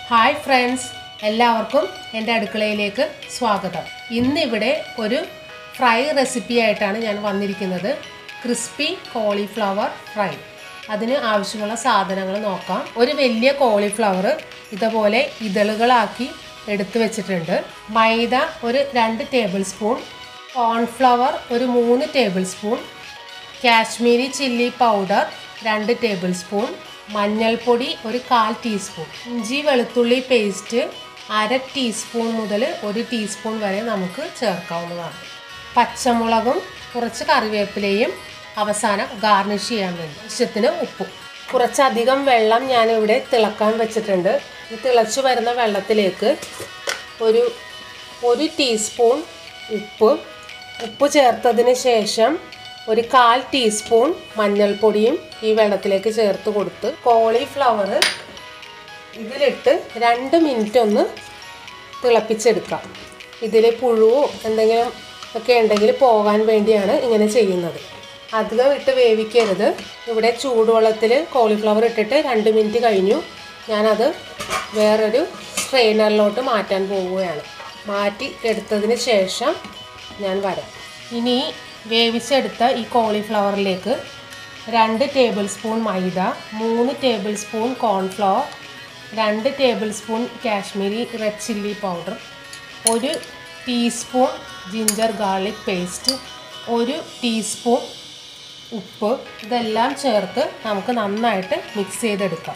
hi friends എല്ലാവർക്കും എൻ്റെ അടുക്കളയിലേക്ക് സ്വാഗതം ഇന്നിവിടെ ഒരു ഫ്രൈ റെസിപ്പി ആയിട്ടാണ് ഞാൻ വന്നിരിക്കുന്നത് ക്രിസ്പി കോളിഫ്ലവർ ഫ്രൈ അതിന് ആവശ്യമുള്ള സാധനങ്ങൾ നോക്കാം ഒരു വലിയ കോളിഫ്ലവർ ഇതുപോലെ ഇതളുകളാക്കി എടുത്തു വെച്ചിട്ടുണ്ട് മൈദ ഒരു രണ്ട് ടേബിൾ സ്പൂൺ കോൺഫ്ലവർ ഒരു മൂന്ന് tablespoon Kashmiri chilli powder രണ്ട് ടേബിൾ സ്പൂൺ മഞ്ഞൾപ്പൊടി ഒരു കാൽ ടീസ്പൂൺ ഇഞ്ചി വെളുത്തുള്ളി പേസ്റ്റ് അര ടീസ്പൂൺ മുതൽ ഒരു ടീസ്പൂൺ വരെ നമുക്ക് ചേർക്കാവുന്നതാണ് പച്ചമുളകും കുറച്ച് കറിവേപ്പിലയും അവസാനം ഗാർണിഷ് ചെയ്യാൻ വേണ്ടി ആവശ്യത്തിന് ഉപ്പും കുറച്ചധികം വെള്ളം ഞാനിവിടെ തിളക്കാൻ വെച്ചിട്ടുണ്ട് ഈ തിളച്ചു വരുന്ന വെള്ളത്തിലേക്ക് ഒരു ഒരു ടീസ്പൂൺ ഉപ്പ് ഉപ്പ് ചേർത്തതിന് ശേഷം ഒരു കാൽ ടീസ്പൂൺ മഞ്ഞൾപ്പൊടിയും ഈ വെള്ളത്തിലേക്ക് ചേർത്ത് കൊടുത്ത് കോളിഫ്ലവർ ഇതിലിട്ട് രണ്ട് മിനിറ്റ് ഒന്ന് തിളപ്പിച്ചെടുക്കാം ഇതിൽ പുഴുവോ എന്തെങ്കിലും ഒക്കെ ഉണ്ടെങ്കിൽ പോകാൻ വേണ്ടിയാണ് ഇങ്ങനെ ചെയ്യുന്നത് അധികം ഇട്ട് വേവിക്കരുത് ഇവിടെ ചൂടുവെള്ളത്തിൽ കോളിഫ്ലവർ ഇട്ടിട്ട് രണ്ട് മിനിറ്റ് കഴിഞ്ഞു ഞാനത് വേറൊരു സ്ട്രെയിനറിലോട്ട് മാറ്റാൻ പോവുകയാണ് മാറ്റി എടുത്തതിന് ശേഷം ഞാൻ വരാം ഇനി വേവിച്ചെടുത്ത ഈ കോളിഫ്ലവറിലേക്ക് രണ്ട് ടേബിൾ സ്പൂൺ മൈദ മൂന്ന് ടേബിൾ സ്പൂൺ കോൺഫ്ലവർ രണ്ട് tablespoon Kashmiri red chilli powder ഒരു ടീസ്പൂൺ ജിഞ്ചർ ഗാർലിക് പേസ്റ്റ് ഒരു ടീസ്പൂൺ ഉപ്പ് ഇതെല്ലാം ചേർത്ത് നമുക്ക് നന്നായിട്ട് മിക്സ് ചെയ്തെടുക്കാം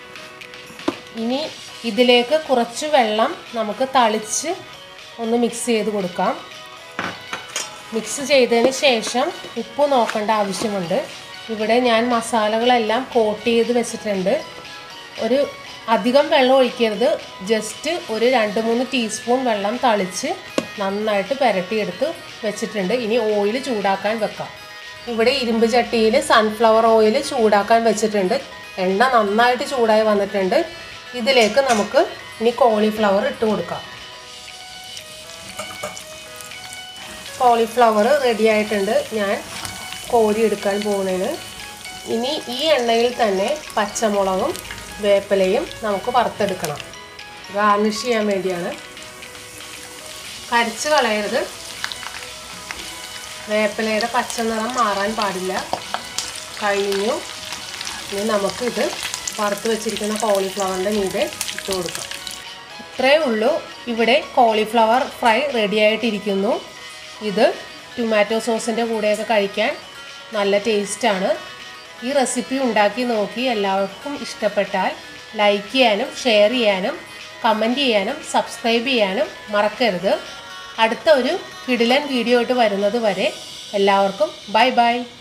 ഇനി ഇതിലേക്ക് കുറച്ച് വെള്ളം നമുക്ക് തളിച്ച് ഒന്ന് മിക്സ് ചെയ്ത് കൊടുക്കാം മിക്സ് ചെയ്തതിന് ശേഷം ഉപ്പ് നോക്കേണ്ട ആവശ്യമുണ്ട് ഇവിടെ ഞാൻ മസാലകളെല്ലാം കോട്ട് ചെയ്ത് വെച്ചിട്ടുണ്ട് ഒരു അധികം വെള്ളം ഒഴിക്കരുത് ജസ്റ്റ് ഒരു രണ്ട് മൂന്ന് ടീസ്പൂൺ വെള്ളം തളിച്ച് നന്നായിട്ട് പുരട്ടിയെടുത്ത് വെച്ചിട്ടുണ്ട് ഇനി ഓയിൽ ചൂടാക്കാൻ വെക്കാം ഇവിടെ ഇരുമ്പ് ചട്ടിയിൽ സൺഫ്ലവർ ഓയിൽ ചൂടാക്കാൻ വെച്ചിട്ടുണ്ട് എണ്ണ നന്നായിട്ട് ചൂടായി വന്നിട്ടുണ്ട് ഇതിലേക്ക് നമുക്ക് ഇനി കോളിഫ്ലവർ ഇട്ട് കൊടുക്കാം കോളിഫ്ലവർ റെഡി ആയിട്ടുണ്ട് ഞാൻ കോരി എടുക്കാൻ പോകുന്നതിന് ഇനി ഈ എണ്ണയിൽ തന്നെ പച്ചമുളകും വേപ്പിലയും നമുക്ക് വറുത്തെടുക്കണം ഗാർണിഷ് ചെയ്യാൻ വേണ്ടിയാണ് കരിച്ച് കളയരുത് വേപ്പിലയുടെ പച്ച നിറം മാറാൻ പാടില്ല കഴിഞ്ഞു ഇനി നമുക്കിത് വറുത്ത് വെച്ചിരിക്കുന്ന കോളിഫ്ലവറിൻ്റെ മീതെ ഇട്ട് കൊടുക്കാം ഇത്രയേ ഉള്ളൂ ഇവിടെ കോളിഫ്ലവർ ഫ്രൈ റെഡി ആയിട്ടിരിക്കുന്നു ഇത് ടൊമാറ്റോ സോസിൻ്റെ കൂടെയൊക്കെ കഴിക്കാൻ നല്ല ടേസ്റ്റാണ് ഈ റെസിപ്പി ഉണ്ടാക്കി നോക്കി എല്ലാവർക്കും ഇഷ്ടപ്പെട്ടാൽ ലൈക്ക് ചെയ്യാനും ഷെയർ ചെയ്യാനും കമൻറ്റ് ചെയ്യാനും സബ്സ്ക്രൈബ് ചെയ്യാനും മറക്കരുത് അടുത്ത ഒരു കിടിലൻ വീഡിയോ ആയിട്ട് വരുന്നത് വരെ എല്ലാവർക്കും ബൈ ബൈ